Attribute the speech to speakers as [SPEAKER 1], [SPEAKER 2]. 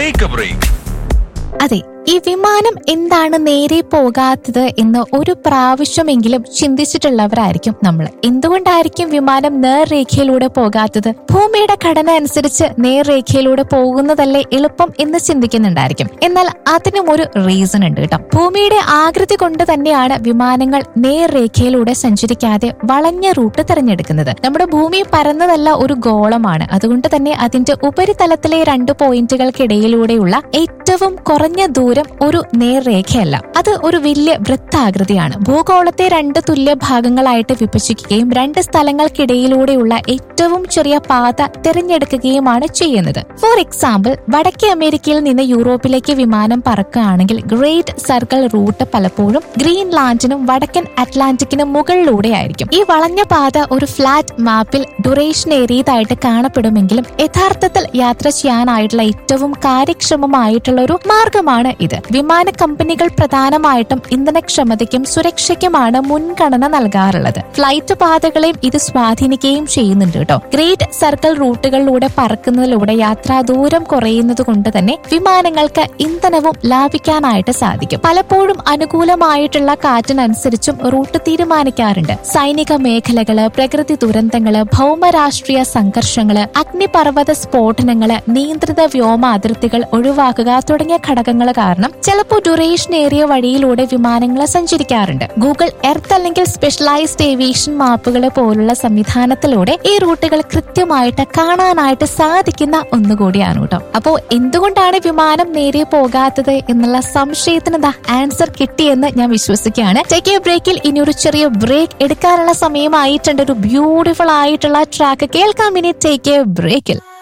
[SPEAKER 1] take A break
[SPEAKER 2] അതെ ഈ വിമാനം എന്താണ് നേരെ പോകാത്തത് എന്ന് ഒരു പ്രാവശ്യമെങ്കിലും ചിന്തിച്ചിട്ടുള്ളവരായിരിക്കും നമ്മൾ എന്തുകൊണ്ടായിരിക്കും വിമാനം നേർരേഖയിലൂടെ പോകാത്തത് ഭൂമിയുടെ ഘടന അനുസരിച്ച് നേർരേഖയിലൂടെ പോകുന്നതല്ലേ എളുപ്പം എന്ന് ചിന്തിക്കുന്നുണ്ടായിരിക്കും എന്നാൽ അതിനും ഒരു റീസൺ ഉണ്ട് കേട്ടോ ഭൂമിയുടെ ആകൃതി കൊണ്ട് തന്നെയാണ് വിമാനങ്ങൾ നേർരേഖയിലൂടെ സഞ്ചരിക്കാതെ വളഞ്ഞ റൂട്ട് തിരഞ്ഞെടുക്കുന്നത് നമ്മുടെ ഭൂമി പരന്നതല്ല ഒരു ഗോളമാണ് അതുകൊണ്ട് തന്നെ അതിന്റെ ഉപരിതലത്തിലെ രണ്ട് പോയിന്റുകൾക്കിടയിലൂടെയുള്ള ഏറ്റവും കുറഞ്ഞ ദൂരം ഒരു നേർരേഖയല്ല അത് ഒരു വലിയ വൃത്താകൃതിയാണ് ഭൂഗോളത്തെ രണ്ട് തുല്യ ഭാഗങ്ങളായിട്ട് വിഭജിക്കുകയും രണ്ട് സ്ഥലങ്ങൾക്കിടയിലൂടെയുള്ള ഏറ്റവും ചെറിയ പാത തിരഞ്ഞെടുക്കുകയുമാണ് ചെയ്യുന്നത് ഫോർ എക്സാമ്പിൾ വടക്കേ അമേരിക്കയിൽ നിന്ന് യൂറോപ്പിലേക്ക് വിമാനം പറക്കുകയാണെങ്കിൽ ഗ്രേറ്റ് സർക്കിൾ റൂട്ട് പലപ്പോഴും ഗ്രീൻലാൻഡിനും വടക്കൻ അറ്റ്ലാന്റിക്കിനും മുകളിലൂടെ ആയിരിക്കും ഈ വളഞ്ഞ പാത ഒരു ഫ്ലാറ്റ് മാപ്പിൽ ഡ്യൂറേഷൻ ഏറിയതായിട്ട് കാണപ്പെടുമെങ്കിലും യഥാർത്ഥത്തിൽ യാത്ര ചെയ്യാനായിട്ടുള്ള ഏറ്റവും കാര്യക്ഷമമായിട്ടുള്ള ഒരു മാർഗമാണ് ഇത് വിമാന കമ്പനികൾ പ്രധാനമായിട്ടും ഇന്ധനക്ഷമതയ്ക്കും സുരക്ഷയ്ക്കുമാണ് മുൻഗണന നൽകാറുള്ളത് ഫ്ലൈറ്റ് പാതകളെയും ഇത് സ്വാധീനിക്കുകയും ചെയ്യുന്നുണ്ട് കേട്ടോ ഗ്രേറ്റ് സർക്കിൾ റൂട്ടുകളിലൂടെ പറക്കുന്നതിലൂടെ യാത്രാ ദൂരം കുറയുന്നത് കൊണ്ട് തന്നെ വിമാനങ്ങൾക്ക് ഇന്ധനവും ലാഭിക്കാനായിട്ട് സാധിക്കും പലപ്പോഴും അനുകൂലമായിട്ടുള്ള കാറ്റിനനുസരിച്ചും റൂട്ട് തീരുമാനിക്കാറുണ്ട് സൈനിക മേഖലകള് പ്രകൃതി ദുരന്തങ്ങള് ഭൗമരാഷ്ട്രീയ സംഘർഷങ്ങള് അഗ്നിപർവ്വത സ്ഫോടനങ്ങള് നിയന്ത്രിത വ്യോമ അതിർത്തികൾ ഒഴിവാക്കുക തുടങ്ങിയ ഘടകങ്ങൾ കാരണം ചിലപ്പോൾ ഡ്യൂറേഷൻ ഏറിയ വഴിയിലൂടെ വിമാനങ്ങൾ സഞ്ചരിക്കാറുണ്ട് ഗൂഗിൾ എർത്ത് അല്ലെങ്കിൽ സ്പെഷ്യലൈസ്ഡ് ഏവിയേഷൻ മാപ്പുകൾ പോലുള്ള സംവിധാനത്തിലൂടെ ഈ റൂട്ടുകൾ കൃത്യമായിട്ട് കാണാനായിട്ട് സാധിക്കുന്ന ഒന്നുകൂടിയാണ് കേട്ടോ അപ്പോ എന്തുകൊണ്ടാണ് വിമാനം നേരെ പോകാത്തത് എന്നുള്ള സംശയത്തിന് ദാ ആൻസർ കിട്ടിയെന്ന് ഞാൻ വിശ്വസിക്കുകയാണ് ടേക്ക് എ ബ്രേക്കിൽ ഇനി ഒരു ചെറിയ ബ്രേക്ക് എടുക്കാനുള്ള സമയമായിട്ടുണ്ട് ഒരു ബ്യൂട്ടിഫുൾ ആയിട്ടുള്ള ട്രാക്ക് കേൾക്കാം ഇനി ടേക്ക് എ ബ്രേക്കിൽ